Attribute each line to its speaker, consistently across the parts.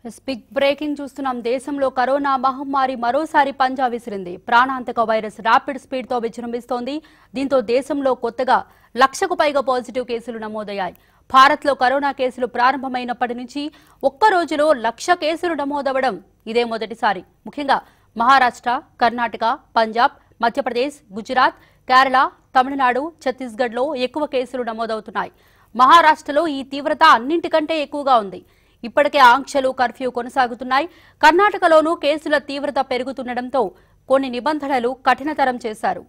Speaker 1: yes, big breaking చూస్తున్నాం దేశంలో corona మహమ్మారి మరోసారి పంజా విసిరింది ప్రాణాంతక వైరస్ ర్యాపిడ్ స్పీడ్ తో విజృంభిస్తోంది దీంతో దేశంలో కొత్తగా లక్షకు పైగా పాజిటివ్ కేసులు నమోదయ్యాయి భారత్ లో కరోనా కేసులు ప్రారంభమైనప్పటి నుంచి ఒక్క రోజులో లక్ష కేసులు నమోదవడం ఇదే మొదటిసారి ముఖ్యంగా మహారాష్ట్ర కర్ణాటక పంజాబ్ మధ్యప్రదేశ్ గుజరాత్ కేరళ తమిళనాడు ఛత్తీస్గఢ్లో ఎక్కువ కేసులు నమోదవుతున్నాయి మహారాష్ట్రలో ఈ తీవ్రత అన్నింటికంటే ఎక్కువగా ఉంది ఇప్పటికే ఆంక్షలు కర్ఫ్యూ కొనసాగుతున్నాయి కర్ణాటకలోనూ కేసుల తీవ్రత పెరుగుతుండటంతో కొన్ని నిబంధనలు కఠినతరం చేశారు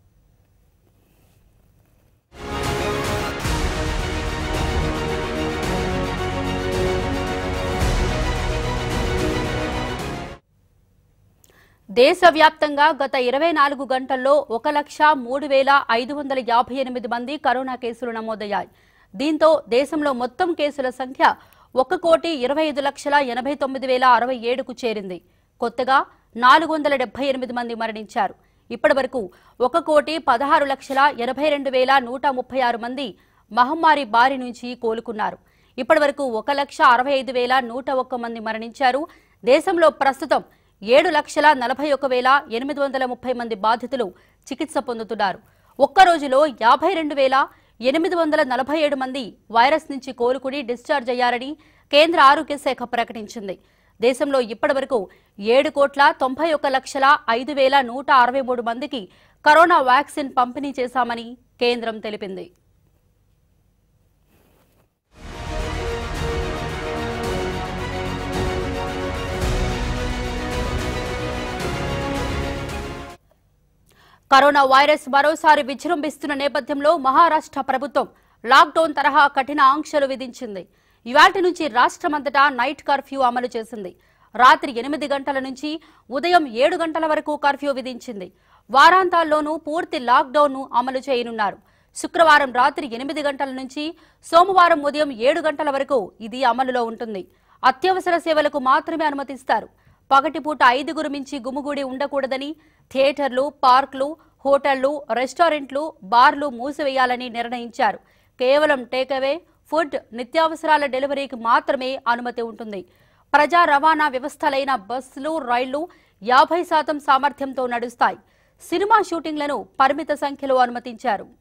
Speaker 1: దేశవ్యాప్తంగా గత ఇరవై నాలుగు గంటల్లో ఒక లక్ష మూడు వేల ఐదు వందల యాభై ఎనిమిది మంది కరోనా కేసులు నమోదయ్యాయి దీంతో దేశంలో మొత్తం కేసుల సంఖ్య ఒక కోటి ఇరవై ఐదు లక్షల ఎనభై తొమ్మిది వేల అరవై ఏడుకు చేరింది కొత్తగా నాలుగు వందల డెబ్బై ఎనిమిది మంది మరణించారు ఇప్పటి వరకు ఒక కోటి పదహారు లక్షల ఎనభై రెండు వేల నూట ముప్పై ఆరు మంది మహమ్మారి బారి నుంచి కోలుకున్నారు ఇప్పటి వరకు ఒక లక్ష అరవై ఐదు వేల నూట ఒక్క మంది మరణించారు దేశంలో ప్రస్తుతం ఏడు లక్షల నలభై ఒక వేల ఎనిమిది వందల ముప్పై మంది బాధితులు చికిత్స పొందుతున్నారు ఒక్క రోజులో యాభై రెండు వేల ఎనిమిది వందల నలభై ఏడు మంది వైరస్ నుంచి కోలుకుని డిశ్చార్జ్ అయ్యారని కేంద్ర ఆరోగ్య శాఖ ప్రకటించింది దేశంలో ఇప్పటివరకు ఏడు కోట్ల తొంభై ఒక్క లక్షల ఐదు వేల నూట అరవై మూడు మందికి కరోనా వ్యాక్సిన్ పంపిణీ చేశామని కేంద్రం తెలిపింది కరోనా వైరస్ మరోసారి విజృంభిస్తున్న నేపథ్యంలో మహారాష్ట్ర ప్రభుత్వం లాక్డౌన్ తరహా కఠిన ఆంక్షలు విధించింది ఇవాటి నుంచి రాష్ట్రమంతటా నైట్ కర్ఫ్యూ అమలు చేసింది రాత్రి ఎనిమిది గంటల నుంచి ఉదయం ఏడు గంటల వరకు కర్ఫ్యూ విధించింది వారాంతాల్లోనూ పూర్తి లాక్డౌన్ ను అమలు చేయనున్నారు శుక్రవారం రాత్రి ఎనిమిది గంటల నుంచి సోమవారం ఉదయం ఏడు గంటల వరకు ఇది అమలులో ఉంటుంది అత్యవసర సేవలకు మాత్రమే అనుమతిస్తారు పగటిపూట ఐదుగురు మించి గుమిగూడి ఉండకూడదని థియేటర్లు పార్కులు హోటళ్లు రెస్టారెంట్లు బార్లు మూసివేయాలని నిర్ణయించారు కేవలం టేకవే ఫుడ్ నిత్యావసరాల డెలివరీకి మాత్రమే అనుమతి ఉంటుంది ప్రజా రవాణా వ్యవస్థలైన బస్సులు రైళ్లు యాభై శాతం సామర్థ్యంతో నడుస్తాయి సినిమా షూటింగ్లను పరిమిత సంఖ్యలో అనుమతించారు